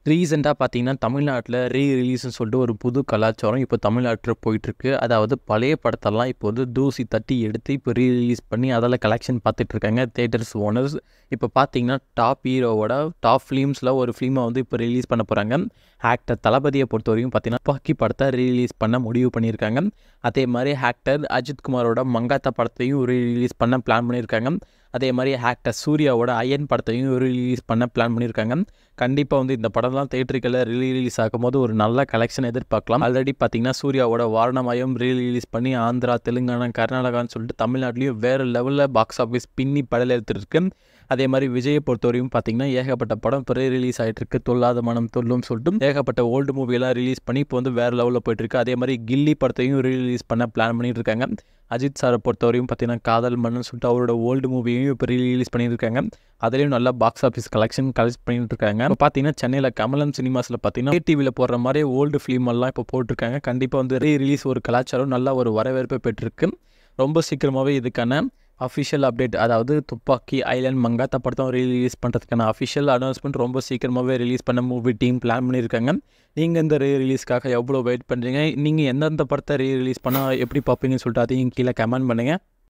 ரீசெண்டாக பார்த்தீங்கன்னா தமிழ்நாட்டில் ரீ ரிலீஸ்னு சொல்லிட்டு ஒரு புது கலாச்சாரம் இப்போ தமிழ்நாட்டில் போயிட்டுருக்கு அதாவது பழைய படத்தெல்லாம் இப்போ வந்து தூசி தட்டி எடுத்து இப்போ ரீ ரிலீஸ் பண்ணி அதில் கலெக்ஷன் பார்த்துட்டு இருக்காங்க தேட்டர்ஸ் ஓனர்ஸ் இப்போ பார்த்தீங்கன்னா டாப் ஹீரோவோட டாப் ஃபிலிம்ஸில் ஒரு ஃபிலிமை வந்து இப்போ ரிலீஸ் பண்ண போகிறாங்க ஆக்டர் தளபதியை பொறுத்த வரைக்கும் பார்த்தீங்கன்னா பாக்கி படத்தை ரீலீஸ் பண்ண முடிவு பண்ணியிருக்காங்க அதே மாதிரி ஆக்டர் அஜித் குமாரோட மங்காத்தா படத்தையும் ரீலீஸ் பண்ண பிளான் பண்ணியிருக்காங்க அதே மாதிரி ஆக்டர் சூர்யாவோட அயன் படத்தையும் ரிலீஸ் பண்ண பிளான் பண்ணியிருக்காங்க கண்டிப்பாக வந்து இந்த படம்லாம் தேட்டருக்கில் ரிலீஸ் ஆகும்போது ஒரு நல்ல கலெக்ஷன் எதிர்பார்க்கலாம் ஆல்ரெடி பார்த்தீங்கன்னா சூர்யாவோட வாரணமயம் ரீலீஸ் பண்ணி ஆந்திரா தெலுங்கானா கர்நாடகான்னு சொல்லிட்டு தமிழ்நாட்டிலையும் வேறு லெவலில் பாக்ஸ் ஆஃபீஸ் பின்னி படல் எடுத்துருக்கு அதே மாதிரி விஜயை பொறுத்தவரையும் பார்த்தீங்கன்னா ஏகப்பட்ட படம் இப்போ ரிலீஸ் ஆகிட்டு இருக்கு தொல்லாத மனம் தொல்லும் சொல்லிட்டு ஏகப்பட்ட ஓல்டு மூவியெல்லாம் ரிலீஸ் பண்ணி இப்போ வந்து வேறு லெவலில் போயிட்டு இருக்கு அதே மாதிரி கில்லி படத்தையும் ரிலீஸ் பண்ண பிளான் பண்ணிட்டு இருக்காங்க அஜித் சாரை பொறுத்தவரையும் பார்த்தீங்கன்னா காதல் மண்ணுன்னு சொல்லிட்டு அவரோட ஓல்டு மூவியையும் இப்போ ரிலீஸ் பண்ணியிருக்காங்க அதுலேயும் நல்லா பாக்ஸ் ஆஃபீஸ் கலெக்ஷன் கலெக்ட் பண்ணிட்டு இருக்காங்க இப்போ பார்த்தீங்கன்னா சென்னையில் கமலம் சினிமாஸில் பார்த்தீங்கன்னா டிவியில் போடுற மாதிரி ஓல்டு ஃபிலிம் எல்லாம் இப்போ போட்டிருக்காங்க கண்டிப்பாக வந்து ரீ ரிலீஸ் ஒரு கலாச்சாரம் நல்ல ஒரு வரவேற்பை பெற்றிருக்கு ரொம்ப சீக்கிரமாகவே இதுக்கான அஃபிஷியல் அப்டேட் அதாவது துப்பாக்கி ஐலாண்ட் மங்காத்தா படத்தை ரிலீஸ் பண்ணுறதுக்கான அஃபிஷியல் அனௌன்ஸ்மெண்ட் ரொம்ப சீக்கிரமாகவே ரிலீஸ் பண்ண மூவி டீம் பிளான் பண்ணியிருக்காங்க நீங்கள் இந்த ரீ ரிலீஸ்க்காக எவ்வளோ வெயிட் பண்ணுறீங்க நீங்கள் எந்தெந்த படத்தை ரீ ரிலீஸ் பண்ணால் எப்படி பார்ப்பீங்கன்னு சொல்லிட்டு அதையும் கீழே கமெண்ட் பண்ணுங்கள்